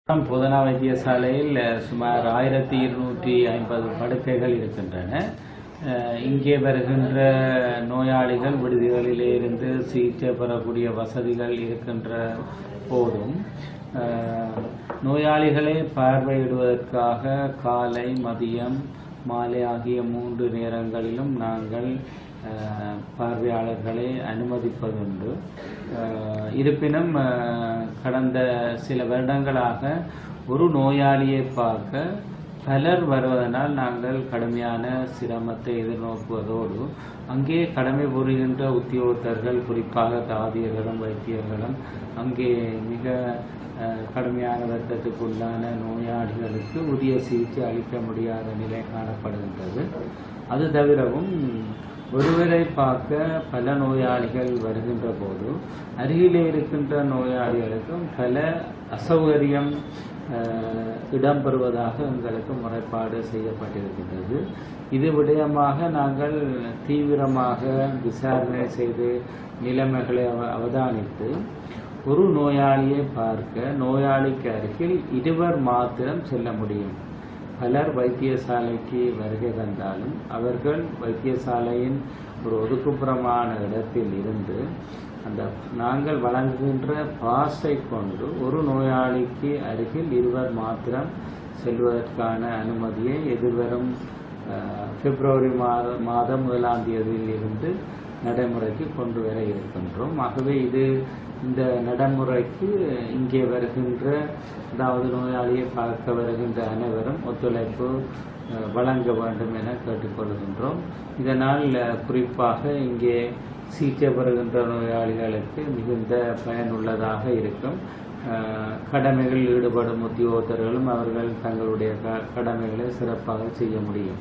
பொதனா வைத்தியசாலையில் அஹ், சுமார் ஆயிரத்தி இருநூற்றி ஐம்பது படுக்கைகள் இருக்கின்றன அஹ், இங்கே வருகின்ற நோயாளிகள் விடுதிகளிலே இருந்து சிகிச்சை பெறக்கூடிய வசதிகள் இருக்கின்ற போதும் அஹ், நோயாளிகளை பார்வையிடுவதற்காக காலை மதியம் மாலை ஆகிய மூன்று நேரங்களிலும் நாங்கள் அஹ், பார்வையாளர்களை அனுமதிப்பதுண்டு அஹ், இருப்பினும் அஹ், கடந்த சில வருடங்களாக ஒரு நோயாளியை பார்க்க பலர் வருவதனால் நாங்கள் கடுமையான சிரமத்தை எதிர்நோக்குவதோடு அங்கே கடமை புரிகின்ற உத்தியோகத்தர்கள் குறிப்பாக தாதியர்களும் வைத்தியர்களும் அங்கே மிக அஹ், கடுமையான வருத்தத்துக்குள்ளான நோயாளிகளுக்கு உரிய சிகிச்சை அளிக்க முடியாத நிலை காணப்படுகின்றது அது தவிரவும் ஒருவரை பார்க்க பல நோயாளிகள் வருகின்ற போது அருகிலே இருக்கின்ற நோயாளிகளுக்கும் பல அசௌகரியம் அஹ், இடம்பெறுவதாக எங்களுக்கு முறைப்பாடு செய்யப்பட்டிருக்கின்றது இது விடயமாக நாங்கள் தீவிரமாக விசாரணை செய்து நிலைமைகளை அவ- அவதானித்து ஒரு நோயாளியை பார்க்க நோயாளிக்கு அருகில் இருவர் மாத்திரம் செல்ல முடியும் பலர் வைத்தியசாலைக்கு வருகை தந்தாலும் அவர்கள் வைத்தியசாலையின் ஒரு ஒதுக்குப்புறமான இடத்தில் இருந்து அந்த நாங்கள் வழங்குகின்ற பாஸை கொண்டு ஒரு நோயாளிக்கு அருகில் இருவர் மாத்திரம் செல்வதற்கான அனுமதியை எதிர்வரும் அஹ், பிப்ரவரி மாத மாதம் முதலாம் தேதியில் இருந்து நடைமுறைக்கு கொண்டு வர இருக்கின்றோம் ஆகவே இது இந்த நடைமுறைக்கு இங்கே வருகின்ற அதாவது நோயாளியை பார்க்க வருகின்ற அனைவரும் ஒத்துழைப்பு அஹ், வழங்க வேண்டும் என கேட்டுக்கொள்கின்றோம் இதனால் அஹ், குறிப்பாக இங்கே சிகிச்சை பெறுகின்ற நோயாளிகளுக்கு மிகுந்த பயனுள்ளதாக இருக்கும் அஹ், கடமைகளில் ஈடுபடும் உத்தியோகத்தர்களும் அவர்கள் தங்களுடைய க- கடமைகளை சிறப்பாக செய்ய முடியும்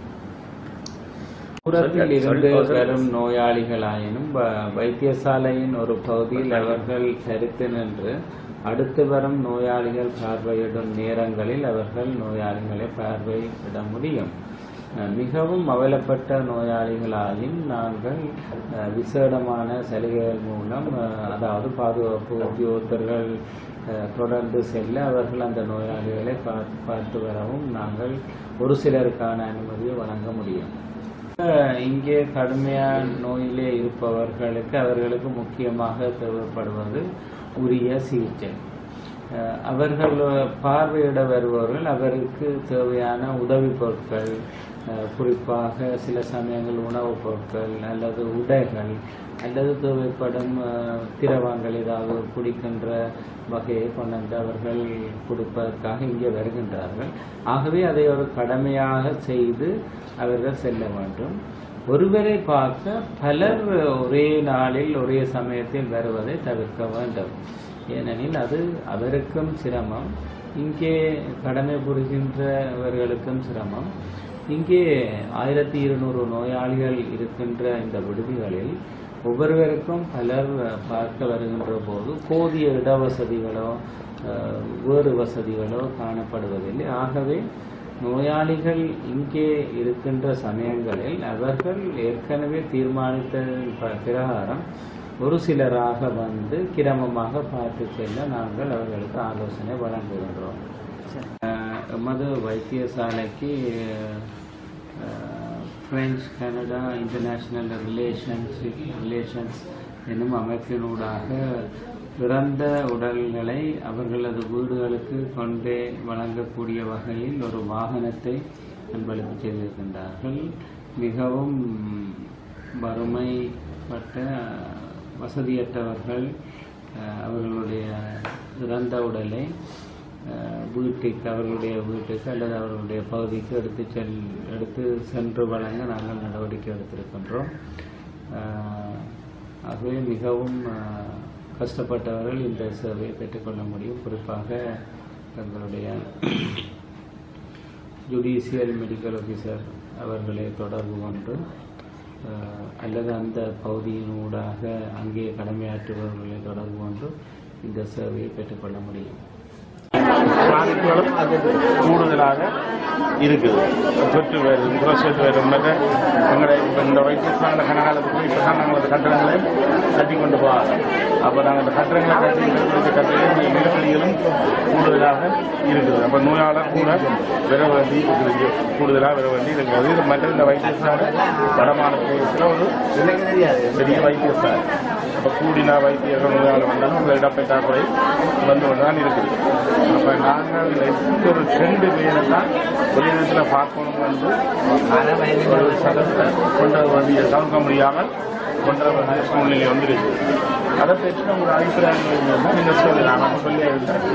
தூரத்தில் இருந்து வரும் நோயாளிகளாயினும் வ- வைத்தியசாலையின் ஒரு பகுதியில் அவர்கள் தரித்து நின்று அடுத்து வரும் நோயாளிகள் பார்வையிடும் நேரங்களில் அவர்கள் நோயாளிகளை பார்வையிட முடியும் அஹ் மிகவும் அவலப்பட்ட நோயாளிகளாயின் நாங்கள் அஹ், விசேடமான சலுகைகள் மூலம் அஹ், அதாவது பாதுகாப்பு உத்தியோகத்தர்கள் அஹ், தொடர்ந்து செல்ல அவர்கள் அந்த நோயாளிகளை பார்த்து பார்த்து வரவும் நாங்கள் ஒரு சிலருக்கான அனுமதியை வழங்க முடியும் அஹ் இங்கே கடுமையான நோயிலே இருப்பவர்களுக்கு அவர்களுக்கு முக்கியமாக தேவைப்படுவது உரிய சிகிச்சை அஹ் அவர்கள் பார்வையிட வருபவர்கள் அவருக்கு தேவையான உதவி பொருட்கள் அஹ் குறிப்பாக சில சமயங்கள் உணவுப் பொருட்கள் அல்லது உடைகள் அல்லது தேவைப்படும் அஹ், திரவங்கள் ஏதாவது குடிக்கின்ற வகையை கொண்டு வந்து அவர்கள் கொடுப்பதற்காக இங்கே வருகின்றார்கள் ஆகவே அதை ஒரு கடமையாக செய்து அவர்கள் செல்ல வேண்டும் ஒருவரை பார்க்க பலர் ஒரே நாளில் ஒரே சமயத்தில் வருவதை தவிர்க்க வேண்டும் ஏனெனில் அது அவருக்கும் சிரமம் இங்கே கடமை புரிகின்றவர்களுக்கும் சிரமம் இங்கே ஆயிரத்தி இருநூறு நோயாளிகள் இருக்கின்ற இந்த விடுதிகளில் ஒவ்வொருவருக்கும் பலர் பார்க்க வருகின்ற போது போதிய இடவசதிகளோ அஹ், வேறு வசதிகளோ காணப்படுவதில்லை ஆகவே நோயாளிகள் இங்கே இருக்கின்ற சமயங்களில் அவர்கள் ஏற்கனவே தீர்மானித்த ப- பிரகாரம் ஒரு சிலராக வந்து கிரமமாக பார்த்து செல்ல நாங்கள் அவர்களுக்கு ஆலோசனை வழங்குகின்றோம் அஹ், எமது வைத்தியசாலைக்கு அஹ், French Canada international relationship relations என்னும் அமைப்பினூடாக பிறந்த உடல்களை அவர்களது வீடுகளுக்கு கொண்டே வழங்கக்கூடிய வகையில் ஒரு வாகனத்தை அன்பளிப்பு செய்திருக்கின்றார்கள் மிகவும் வறுமைப்பட்ட வசதியற்றவர்கள் அஹ், அவர்களுடைய இறந்த உடலை அஹ், வீட்டுக்கு அவர்களுடைய வீட்டுக்கு அல்லது அவர்களுடைய பகுதிக்கு எடுத்து செல் எடுத்து சென்று வழங்க நாங்கள் நடவடிக்கை எடுத்திருக்கின்றோம் அஹ், ஆகவே மிகவும் அஹ், கஷ்டப்பட்டவர்கள் இந்த சேவையை பெற்றுக்கொள்ள முடியும் குறிப்பாக எங்களுடைய ஜுடிஷியல் மெடிக்கல் ஆஃபீஸர் அவர்களை தொடர்பு கொண்டு அஹ், அல்லது அந்த பகுதியினூடாக அங்கே கடமையாற்றுபவர்களை தொடர்பு கொண்டு இந்த சேவையை பெற்றுக்கொள்ள முடியும் வாய்ப்புகளும் கூடுதலாக இருக்குது தொற்று வேறு முரசொற்று வேறு மற்ற எங்களை இப்போ இந்த வைத்தியசாலை கனகாலத்துக்கு இப்போ தான் நாங்கள் அந்த கட்டணங்களை கட்டி கொண்டு போகிறோம் அப்போ நாங்கள் அந்த கட்டணங்களை கட்டி இந்த கட்டணங்கள் நெருக்கடிகளும் கூடுதலாக இருக்குது அப்போ நோயாளர் கூட வர வேண்டி இருக்குது கூடுதலாக வர வேண்டி இருக்கிறது இது மற்ற இந்த வைத்தியசாலை வடமாநிலத்தில் ஒரு பெரிய வைத்தியசாலை அப்போ கூடினா வைத்தியர்கள் நோயாளர் வந்தாலும் உங்கள் இடப்பற்றாக்குறை வந்து கொண்டு தான் இருக்குது அப்போ நாங்கள் இந்த ஒரு ரெண்டு பேரை தான் வெளியிடத்தில் பார்க்கணும் வந்து ஒரு சதத்தை கொண்டு வர வேண்டிய தவிர்க்க முடியாமல் கொண்டு வர வேண்டிய சூழ்நிலை வந்துருக்கு அதை பற்றி உங்கள் அபிப்பிராயங்கள் என்னன்னா நீங்கள் சொல்லலாம் நம்ம சொல்லி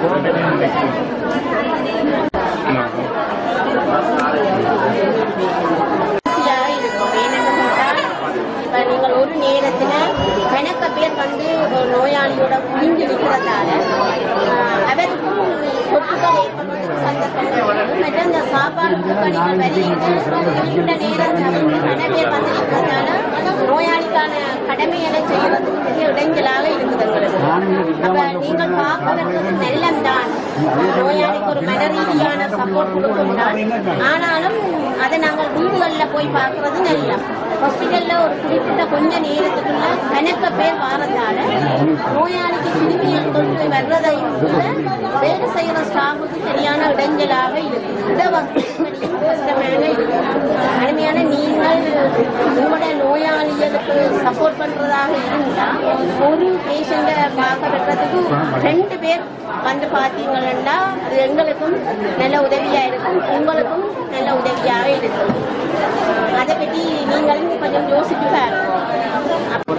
ஈஸியாக இருக்கும் ஏனென்று கேட்டால் இப்போ நீங்கள் ஒரு நேரத்தில் கணக்க பேர் வந்து ஒரு நோயாளியோட குவிஞ்சு நிற்கிறதால ஆஹ், அவருக்கும் தொற்றுகள் ஏற்படுவதற்கு சந்தர்ப்பம் இருக்கு. மற்ற இந்த சாப்பாடு நீங்கள் வெளியிட்டு குறிப்பிட்ட நேரத்தில் கன பேர் வந்து நிற்கிறதால நோயாளிக்கான கடமைகளை செய்வதற்கு பெரிய இடைஞ்சலாக இருக்குது எங்களுக்கு அப்ப நீங்கள் பார்க்க வேண்டியது நல்லம்தான் நோயாளிக்கு ஒரு மன ரீதியான சப்போர்ட் கொடுக்கணும் ஆனாலும் அதை நாங்கள் வீடுகளில் போய் பார்க்கறது நல்ல ஹாஸ்பிட்டல்ல ஒரு குறிப்பிட்ட கொஞ்ச நேரத்துக்குள்ள கணக்க பேர் வாரதால நோயாளிக்கு கிருமிகள் தொற்று வர்றதையும் கூட வேலை செய்யற ஸ்டாஃபுக்கு சரியான இடைஞ்சலாக இருக்குது இட வசதியும் கஷ்டமாக இருக்கு அருமையான நீங்கள் உங்களோட நோயாளிகளுக்கு சப்போர்ட் பண்றதாக இருந்தா ஒரு பேஷண்ட பார்க்க வெட்டுறதுக்கு ரெண்டு பேர் வந்து பார்த்தீங்கன்னா அது எங்களுக்கும் நல்ல உதவியா இருக்கும் உங்களுக்கும் நல்ல உதவியாக இருக்கும் அதை பற்றி நீங்களும் கொஞ்சம் யோசிச்சு பாருங்க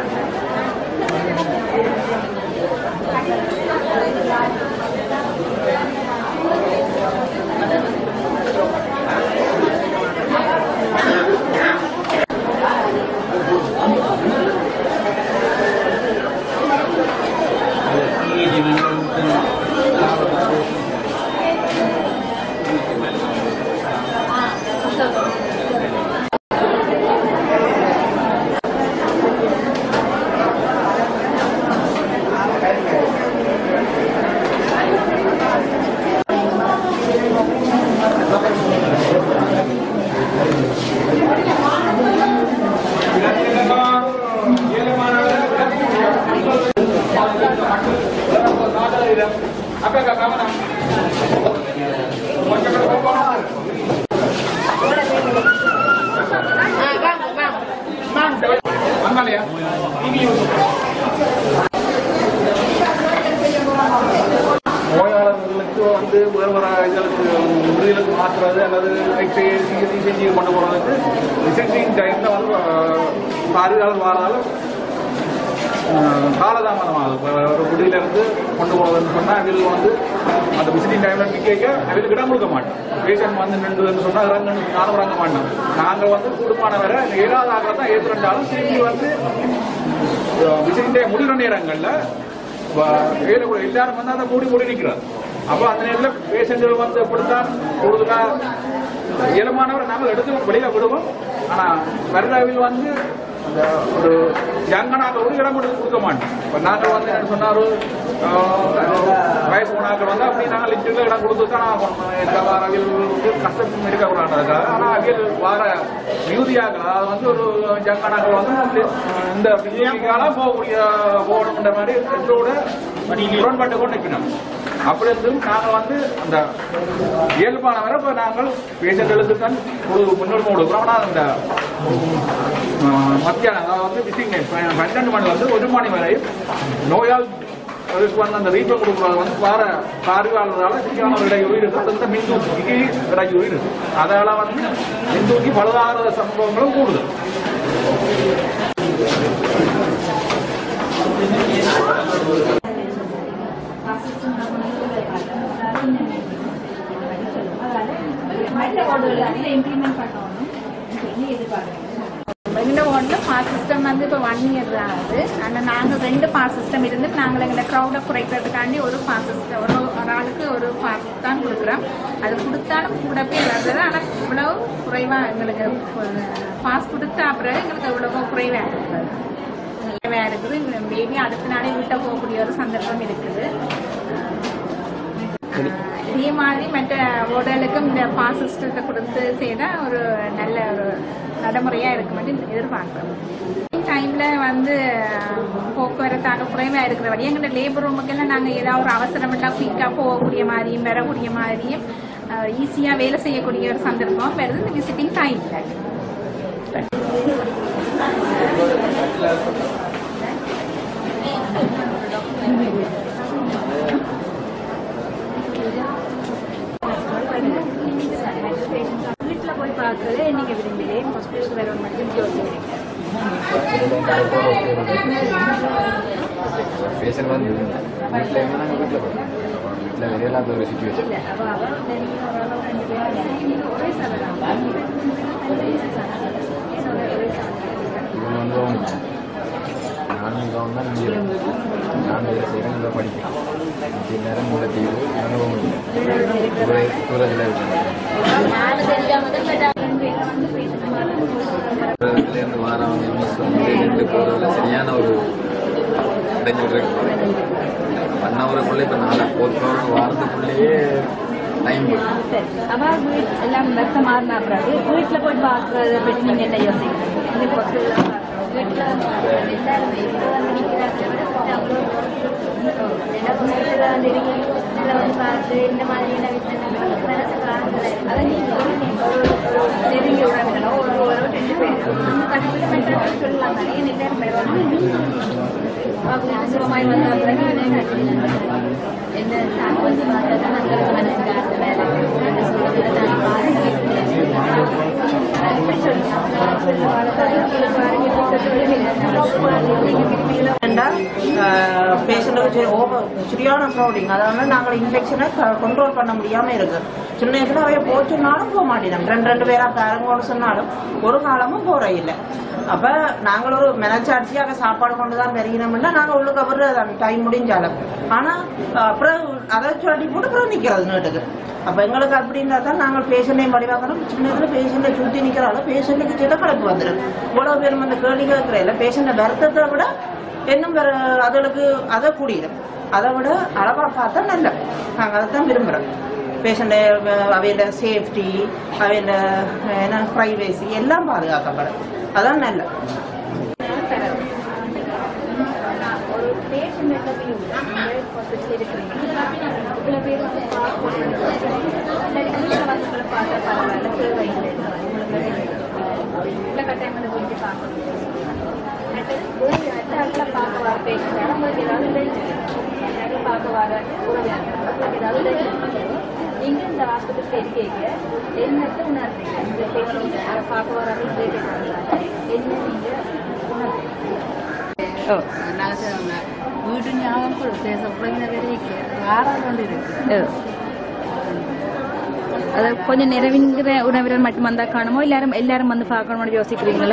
நோயாளர்களுக்கு வந்து வேறு வேறு இதற்கு விடுதலுக்கு மாற்றுறது அல்லது எக்ஸ்ரே சிகிச்சை செஞ்சு கொண்டு போகிறதுக்கு ரிசெக்டிங் டைமில் வந்து பார்வையாளர் வாராலும் காலதாமதமாகுது இப்போ ஒரு குடியிலேருந்து கொண்டு போகிறதுன்னு சொன்னால் அவங்களுக்கு வந்து அந்த விசிட்டிங் டைமில் டிக்கேக்க அவங்களுக்கு இடம் கொடுக்க மாட்டோம் பேஷண்ட் வந்து நின்றுன்னு சொன்னால் இறங்க நானும் இறங்க மாட்டோம் நாங்கள் வந்து கூடுமான வரை ஏழாவது ஆகிற தான் ஏற்றுண்டாலும் திரும்பி வந்து விசிட்டிங் டைம் முடிகிற நேரங்களில் வேலை கூட எல்லாரும் வந்து அதை மூடி மூடி நிற்கிறார் அப்போ அந்த நேரத்தில் பேஷண்ட்கள் வந்து எப்படித்தான் கூடுதலாக இயல்பானவரை நாங்கள் எடுத்து வெளியில் விடுவோம் ஆனால் வரலாவில் வந்து அந்த ஒரு யங்கனாக ஒரு இடம் கொடுக்க கொடுக்க மாட்டோம் இப்போ நாங்கள் வந்து என்ன சொன்னார் வயசு போனாக்கள் வந்து அப்படி நாங்கள் லிஸ்ட்டில் இடம் கொடுத்து தான் ஆகணும் எல்லா வார அவியலுக்கு கஷ்டம் இருக்கக்கூடாதுக்காக ஆனால் அவியல் வார மியூதியாக்கள் அதாவது வந்து ஒரு ஜங்கனாக்கள் வந்து இந்த பிள்ளைக்கால போகக்கூடிய போகணுன்ற மாதிரி எங்களோட முரண்பட்டு கொண்டு நிற்கணும் அப்படி இருந்தும் நாங்கள் வந்து அந்த இயல்பான வரை இப்போ நாங்கள் பேஷண்ட்களுக்கு தான் ஒரு முன்னுரிமை கொடுக்குறோம் ஆனால் அந்த ஆஹ், மத்தியானம் அதாவது வந்து விசிங் பன்னெண்டு மணி வந்து ஒரு மணி வரை நோயால் அதுக்கு வந்து அந்த ரீஃபண்ட் கொடுக்குறது வந்து வார பார்வையாளரால் சரியான இடையூறு இருக்கு அது வந்து மின்தூக்கி இடையூறு இருக்கு அதால வந்து மின்தூக்கி பழுதாகிற சம்பவங்களும் கூடுதல் எங்களோட ஒன்று பாஸ் சிஸ்டம் வந்து இப்போ ஒன் இயர் தான் ஆகுது ஆனால் நாங்கள் ரெண்டு பாஸ் சிஸ்டம் இருந்து நாங்கள் எங்களை க்ரௌடை குறைக்கிறதுக்காண்டி ஒரு பாஸ் சிஸ்டம் ஒரு ஒரு ஆளுக்கு ஒரு பாஸ் தான் கொடுக்குறோம் அது கொடுத்தாலும் கூட பேர் வருது ஆனால் இவ்வளவு குறைவாக எங்களுக்கு பாஸ் கொடுத்தா அப்புறம் எங்களுக்கு இவ்வளவு குறைவாக இருக்குது குறைவாக இருக்குது பேபி அடுத்த நாளே வீட்டை போகக்கூடிய ஒரு சந்தர்ப்பம் இருக்குது இதே மாதிரி மற்ற உடலுக்கும் இந்த பாஸ் சிஸ்டத்தை கொடுத்து செய்தால் ஒரு நல்ல ஒரு நடைமுறையாக இருக்குமென்று எதிர்பார்க்கிறோம் டைம்ல வந்து போக்குவரத்தாக குறைவாக இருக்கிறபடி எங்களோட லேபர் ரூமுக்கெல்லாம் நாங்கள் ஏதாவது ஒரு அவசரமெல்லாம் குயிக்காக போகக்கூடிய மாதிரியும் வரக்கூடிய மாதிரியும் ஈஸியாக வேலை செய்யக்கூடிய ஒரு சந்தர்ப்பம் வருது இந்த விசிட்டிங் டைமில் வீட்டில் போய் பார்க்கறது நீங்கள் விரும்புகிறேன் ஹாஸ்பிட்டல் வேற மட்டும் யோசிக்கிறீங்க பேஷண்ட் வந்து வீட்டில் இருந்தால் நாங்கள் வீட்டில் போகிறோம் வீட்டில் வெளியில்லாத ஒரு சுச்சுவேஷன் இல்லை அவள் அவள் நிறைய ஓரளவு ரெண்டு பேரும் ஒரே சதவீதம் இவங்க வந்து நானும் இங்கே வந்தால் இங்கே நான் வேலை செய்கிறேன் இங்கே படிக்கிறேன் இப்படி நேரம் உள்ள தீவு அனுபவம் இல்லை தூரத்தில் இருந்து வாரவங்க மிஸ் வந்து ரெண்டு போகிறதுல சரியான ஒரு இடைஞ்சல் இருக்கு ஒன் ஹவருக்குள்ளே இப்போ நாலு ஃபோர்த் ஹவர் வாரத்துக்குள்ளேயே டைம் போயிடும் சரி அவ வீட் எல்லாம் வெப்ப மாறினா பிறகு வீட்டில் போய் பார்க்கறத பற்றி நீங்கள் என்ன யோசிக்கிறீங்க இந்த பக்கம் வீட்டில் எல்லாருமே இப்போ வந்து நிற்கிறாங்க வந்து இருக்கீங்க நல்லா வந்து பார்த்து இந்த மாதிரியான விஷயம் மனசு காரணங்கள் அதை நீங்கள் ஒரு நெருங்கி உறவினோ ஒரு ஒரு ரெண்டு பேர் கண்டிப்பாக மென்டல் சொல்லலாம் நிறைய எல்லாரும் பேர் சுகமாய் வந்த பிறகு என்ன தாக்கி பார்த்தா மக்களுக்கு மனசு காட்டு வேலை என்ன சொல்றது நான் பேஷண்ட்டுக்கு ஓவர் சரியான க்ரௌடிங் அதனால நாங்கள் இன்ஃபெக்ஷனை கண்ட்ரோல் பண்ண முடியாமல் இருக்கு சின்ன வயசுல அவைய போச்சுனாலும் போக மாட்டேன் ரெண்டு ரெண்டு பேரா பேரங்கோடு சொன்னாலும் ஒரு காலமும் போற இல்லை அப்ப நாங்கள் ஒரு மெனச்சாட்சியாக சாப்பாடு கொண்டு தான் பெருகினோம்னா நாங்கள் உள்ளுக்கு அப்புறம் டைம் முடிஞ்சாலும் ஆனா அப்புறம் அதை சொல்லி போட்டு அப்புறம் நிக்கிறது நீட்டுக்கு அப்ப எங்களுக்கு அப்படின்னா தான் நாங்கள் பேஷண்டையும் வடிவாக்கணும் சின்னதுல பேஷண்ட்டை சுத்தி நிக்கிறாலும் பேஷண்ட்டுக்கு சில கலப்பு வந்துடும் இவ்வளவு பேரும் அந்த கேள்வி கேட்கறதில்ல பேஷண்ட்டை வருத்தத்தை விட இன்னும் வேற அதுகளுக்கு அதை கூடிடும் அதை விட அளவா பார்த்தா நல்ல நாங்கள் அதை தான் விரும்புகிறோம் பேஷண்ட அவையோட சேஃப்டி அவையோட என்ன ப்ரைவேசி எல்லாம் பாதுகாக்கப்படும் அதான் நல்ல ஒரு பேஷண்ட் இன்டர்வியூ ஹாஸ்பிட்டல் இருக்கிறீங்க இவ்வளோ பேர் வந்து பார்க்கணும் வீட்டில் வந்து உங்களை பார்த்தா பரவாயில்ல தேவையில்லை இவ்வளோ கட்டாயம் வந்து கொஞ்சம் பார்க்கணும் அடுத்த பார்க்க வர பேஷண்ட் உங்களுக்கு ஏதாவது டென்ஷன் பார்க்க வர உறவினர் ஏதாவது டென்ஷன் நீங்க இந்த ஹாஸ்பிட்டல் இருக்கீங்க என்னத்தை உணர்றீங்க இந்த பேஷண்ட் பார்க்க வர என்ன நீங்க உணர்றீங்க വീട് ഞാൻ ഉറവിനവരേക്ക് ആറാളുണ്ട് ഇருக்கு அது கொஞ்சம் நிறைவிங்கிற உணவினர் மட்டும் வந்தா காணுமோ எல்லாரும் எல்லாரும் வந்து பார்க்கணும்னு யோசிக்கிறீங்களா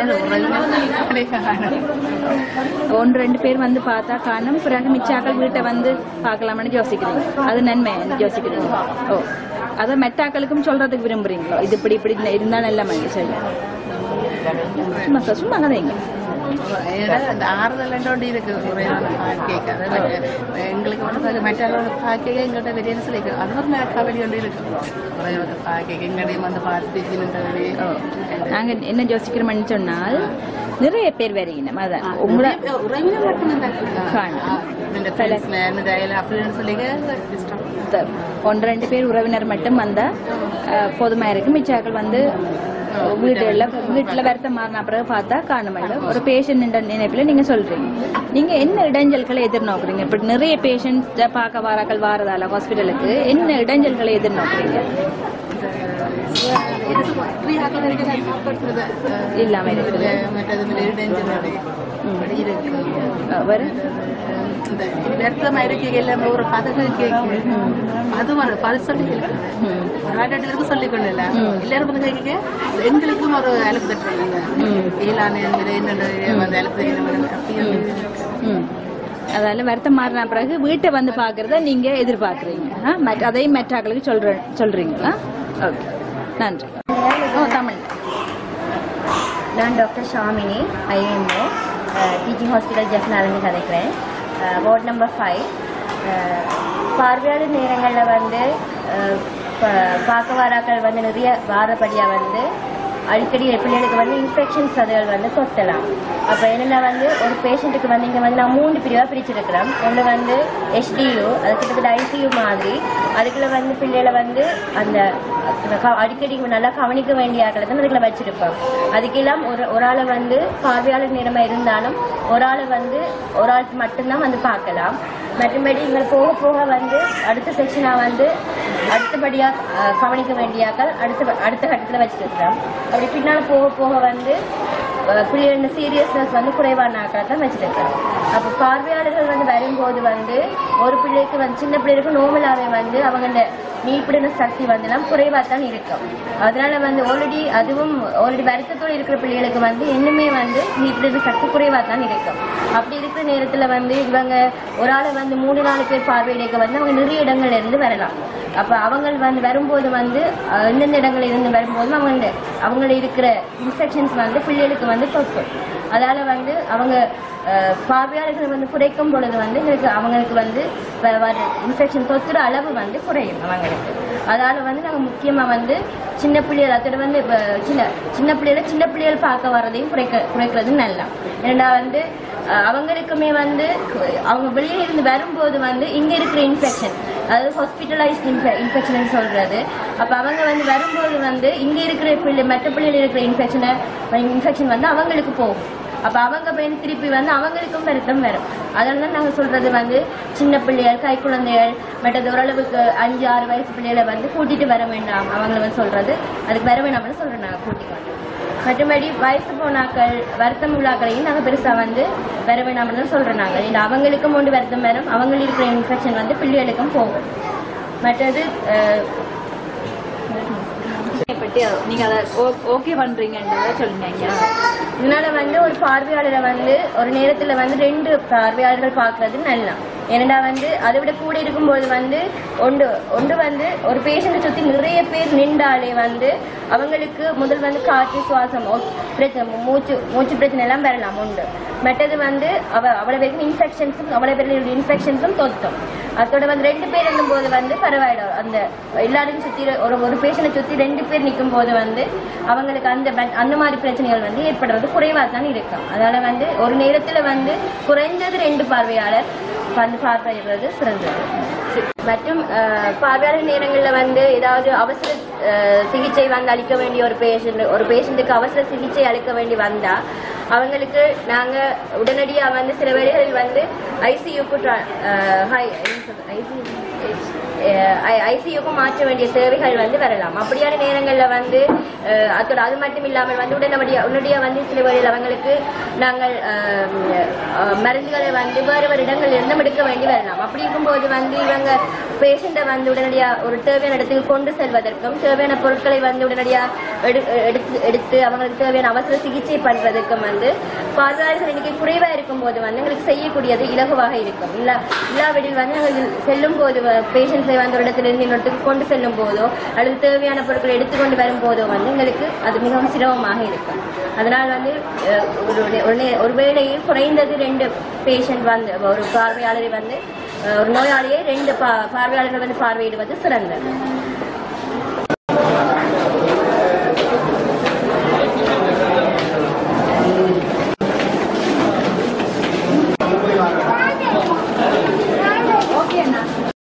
ஒன்று ரெண்டு பேர் வந்து பார்த்தா காணும் பிறகு மிச்சாக்கள் வீட்டை வந்து பார்க்கலாம்னு யோசிக்கிறீங்க அது நன்மை யோசிக்கிறீங்க ஓ அதை மெட்டாக்களுக்கும் சொல்றதுக்கு விரும்புறீங்களோ இது இப்படி இப்படி இருந்தா நல்ல மாதிரி சரி சும்மா சார் சும்மா கதைங்க அந்த ஆறுதல் இருக்கு கேட்க எங்களுக்கு வந்து மற்றவங்களோட பார்க்க எங்கள்கிட்ட வெளியே சொல்லிக்கு அது ஒரு கவலை கொண்டு இருக்கு குறைவாக பார்க்க எங்களையும் வந்து பார்த்து ஓ நாங்க என்ன யோசிக்கிறோம்னு சொன்னால் நிறைய பேர் வரீங்க அதான் உங்களை உறவினர் மட்டும் காணும் இந்த ஃப்ரெண்ட்ஸ்ல இந்த அப்படின்னு சொல்லி இஷ்டம் த- ஒன்று ரெண்டு பேர் உறவினர் மட்டும் வந்தா அஹ், போதுமா இருக்கு மிச்சாக்கள் வந்து வீடுல வீட்டுல வருத்தம் மாறின பிறகு பார்த்தா காணுமல்ல ஒரு பேஷண்ட் நினைப்புல நீங்க சொல்றீங்க நீங்க என்ன இடைஞ்சல்களை எதிர்நோக்குறீங்க இப்படி நிறைய பேஷண்ட் பார்க்க வாராக்கள் வாரதால ஹாஸ்பிட்டலுக்கு என்ன இடைஞ்சல்களை எதிர்நோக்குறீங்க இல்லாம இருக்குது மற்றது இடைஞ்சல் இருக்கு அஹ், வேற இந்த வருத்தமா இருக்கு எல்லாமே ஒரு கதைகள் கேட்கு அது ஒரு பது சொல்லி ம். நாட்டிற்கு சொல்லிக் கொள்ளல எல்லாரும் வந்து கேட்க எங்களுக்கும் ஒரு அழுப்பு தட்டுறாங்க ஈலான என்னோட வந்து அழுப்பு அப்படியே ம். அதால வருத்தம் மாறின பிறகு வீட்டை வந்து பாக்குறத நீங்க எதிர்பார்க்கறீங்க ஆ? மற்ற- அதையும் மெட்ராக்களுக்கு சொல்ற சொல்றீங்களா ஓகே நன்றி ஓ தமிழ் நான் doctor Shamini IMO teaching hospital ஜெஃப்னாலேருந்து கதைக்கிறேன் வார்ட் நம்பர் ஃபைவ் பார்வையாளர் நேரங்களில் வந்து அஹ், ப- பார்க்க வாராக்கள் வந்து நிறைய வாரப்படியாக வந்து அடிக்கடி பிள்ளைகளுக்கு வந்து இன்ஃபெக்ஷன்ஸ் அதுகள் வந்து தொத்தலாம் அப்போ என்னென்ன வந்து ஒரு பேஷண்ட்டுக்கு வந்து இங்கே வந்து நான் மூணு பிரிவாக பிரிச்சிருக்கிறேன் ஒன்று வந்து HDU அது கிட்டத்தட்ட ஐசியூ மாதிரி அதுக்குள்ள வந்து பிள்ளைகளை வந்து அந்த அந்த க- அடிக்கடி நல்லா கவனிக்க வேண்டிய ஆக்களை தான் அதுக்குள்ள வச்சிருப்போம் அதுக்கெல்லாம் ஒரு ஒரு ஆளை வந்து பார்வையாளர் நேரமா இருந்தாலும் ஒரு ஆளை வந்து ஒரு ஆளுக்கு மட்டும்தான் வந்து பார்க்கலாம் மற்றபடி இங்கே போக போக வந்து அடுத்த செக்ஷனாக வந்து அடுத்தபடியாக அஹ், கவனிக்க வேண்டியாக்கள் அடுத்த அடுத்த கட்டத்தில் வச்சிருக்கிறோம் அப்படி பின்னால் போக போக வந்து அஹ், பிள்ளைகளோட சீரியஸ்னஸ் வந்து குறைவான ஆக்களை தான் வச்சிருக்கிறோம் அப்போ பார்வையாளர்கள் வந்து வரும்போது வந்து ஒரு பிள்ளைக்கு வந்து சின்ன பிள்ளைகளுக்கு நோமலாவே வந்து அவங்க மீள்பிடின சக்தி வந்து எல்லாம் குறைவாக தான் இருக்கும் அதனால வந்து ஆல்ரெடி அதுவும் ஆல்ரெடி வருத்தத்தோடு இருக்கிற பிள்ளைகளுக்கு வந்து இன்னுமே வந்து மீள்பிடின சக்தி குறைவாக தான் இருக்கும் அப்படி இருக்கிற நேரத்தில் வந்து இவங்க ஒரு ஆளை வந்து மூணு நாலு பேர் பார்வையிடைக்க வந்து அவங்க நிறைய இடங்கள்ல இருந்து வரலாம் அப்ப அவங்க வந்து வரும்போது வந்து அஹ், எந்தெந்த இடங்கள்ல இருந்து வரும்போது அவங்க அவங்கள இருக்கிற இன்ஃபெக்ஷன்ஸ் வந்து பிள்ளைகளுக்கு வந்து தொற்றும் அதால வந்து அவங்க அஹ், பார்வையாளர்கள் வந்து குறைக்கும் பொழுது வந்து எங்களுக்கு அவங்களுக்கு வந்து வ- வர இன்ஃபெக்ஷன் தொத்துற அளவு வந்து குறையும் அவங்களுக்கு அதால வந்து நாங்க முக்கியமா வந்து சின்ன பிள்ளைகள் அதோட வந்து இப்ப சின்ன சின்ன பிள்ளைகளை சின்ன பிள்ளைகள் பார்க்க வர்றதையும் குறைக்க குறைக்கிறது நல்லா ஏன்னா வந்து அஹ், அவங்களுக்குமே வந்து அவங்க வெளியே இருந்து வரும்போது வந்து இங்க இருக்கிற இன்ஃபெக்ஷன் அதாவது ஹாஸ்பிட்டலைஸ்ட் இன்ஃபெக்ஷன் சொல்றது அப்ப அவங்க வந்து வரும்போது வந்து இங்க இருக்கிற பிள்ளை மற்ற பிள்ளைகள் இருக்கிற இன்ஃபெக்ஷனை இன்ஃபெக்ஷன் வந்து அவங்களுக்கு போகும் அப்ப அவங்க போய் திருப்பி வந்து அவங்களுக்கும் வருத்தம் வரும் அதனால தான் நாங்க சொல்றது வந்து சின்ன பிள்ளைகள் கை குழந்தைகள் மற்றது ஓரளவுக்கு அஞ்சு ஆறு வயசு பிள்ளைகளை வந்து கூட்டிட்டு வர வேண்டாம் அவங்கள வந்து சொல்றது அதுக்கு வர வேண்டாம்னு சொல்றோம் நாங்க கூட்டிட்டு வந்து மற்றபடி வயசு போனாக்கள் வருத்தம் உள்ளாக்களையும் நாங்க பெருசா வந்து வர வேண்டாம்னு தான் சொல்றோம் நாங்க இல்லை அவங்களுக்கும் ஒன்று வருத்தம் வரும் அவங்க இருக்கிற இன்ஃபெக்ஷன் வந்து பிள்ளைகளுக்கும் போகும் மற்றது அஹ், பற்றி நீங்க அதை ஓகே பண்றீங்கன்றத சொல்லுங்க இதனால வந்து ஒரு பார்வையாளரை வந்து ஒரு நேரத்துல வந்து ரெண்டு பார்வையாளர்கள் பார்க்கறது நல்லா ஏன்னா வந்து அதை விட கூட இருக்கும்போது வந்து ஒன்று ஒன்று வந்து ஒரு பேஷண்ட்டை சுற்றி நிறைய பேர் நின்றாலே வந்து அவங்களுக்கு முதல் வந்து காற்று சுவாசம் ஒ- பிரச்சனை மூச்சு மூச்சு பிரச்சனை எல்லாம் வரலாம் உண்டு மற்றது வந்து அவ அவ்வளோ பேருக்கும் இன்ஃபெக்ஷன்ஸும் அவ்வளோ பேருக்கு இன்ஃபெக்ஷன்ஸும் தொத்தும் அதோட வந்து ரெண்டு பேர் இருக்கும்போது வந்து பரவாயில்ல அந்த எல்லாரையும் சுற்றி ஒரு ஒரு பேஷண்ட்டை சுற்றி ரெண்டு பேர் நிற்கும் போது வந்து அவங்களுக்கு அந்த ப- அந்த மாதிரி பிரச்சனைகள் வந்து ஏற்படுறது குறைவாக தான் இருக்கும் அதனால வந்து ஒரு நேரத்தில் வந்து குறைந்தது ரெண்டு பார்வையாளர் வந்து பார்வையிடுறது சிறந்தது மற்றும் அஹ், பார்வையாளர் நேரங்களில் வந்து ஏதாவது அவசர அஹ், சிகிச்சை வந்து அளிக்க வேண்டிய ஒரு பேஷண்ட் ஒரு பேஷண்ட்டுக்கு அவசர சிகிச்சை அளிக்க வேண்டி வந்தா அவங்களுக்கு நாங்க உடனடியா வந்து சில வேளைகளில் வந்து ஐசியூக்கு ஐசியூக்கு மாற்ற வேண்டிய தேவைகள் வந்து வரலாம் அப்படியான நேரங்கள்ல வந்து அஹ், அதோட அது மட்டும் இல்லாமல் வந்து உடனடியா உடனடியா வந்து சில வேளையில் அவங்களுக்கு நாங்கள் அஹ், அஹ், மருந்துகளை வந்து வேறு வேறு இடங்களில் இருந்தும் எடுக்க வேண்டி வரலாம் அப்படி இருக்கும்போது வந்து இவங்க பேஷண்ட்டை வந்து உடனடியா ஒரு தேவையான இடத்துக்கு கொண்டு செல்வதற்கும் தேவையான பொருட்களை வந்து உடனடியா எடு- எடுத்து எடுத்து அவங்களுக்கு தேவையான அவசர சிகிச்சை பண்றதுக்கும் வந்து பார்வையாளர்கள் எண்ணிக்கை குறைவா இருக்கும்போது வந்து எங்களுக்கு செய்யக்கூடியது இலகுவாக இருக்கும் இல்ல இல்லாவிடில் வந்து நாங்கள் செல்லும் போது பேஷண்ட்ஸை வந்து ஒரு இடத்துல இருந்து இன்னொருத்துக்கு கொண்டு செல்லும் போதோ அல்லது தேவையான பொருட்களை எடுத்துக்கொண்டு வரும்போதோ வந்து எங்களுக்கு அது மிகவும் சிரமமாக இருக்கும் அதனால் வந்து அஹ், ஒரு ஒரு நே- ஒரு வேளையில் குறைந்தது ரெண்டு பேஷண்ட் வந்து ஒரு பார்வையாளரை வந்து அஹ், ஒரு நோயாளியை ரெண்டு பா- பார்வையாளர்கள் வந்து பார்வையிடுவது சிறந்தது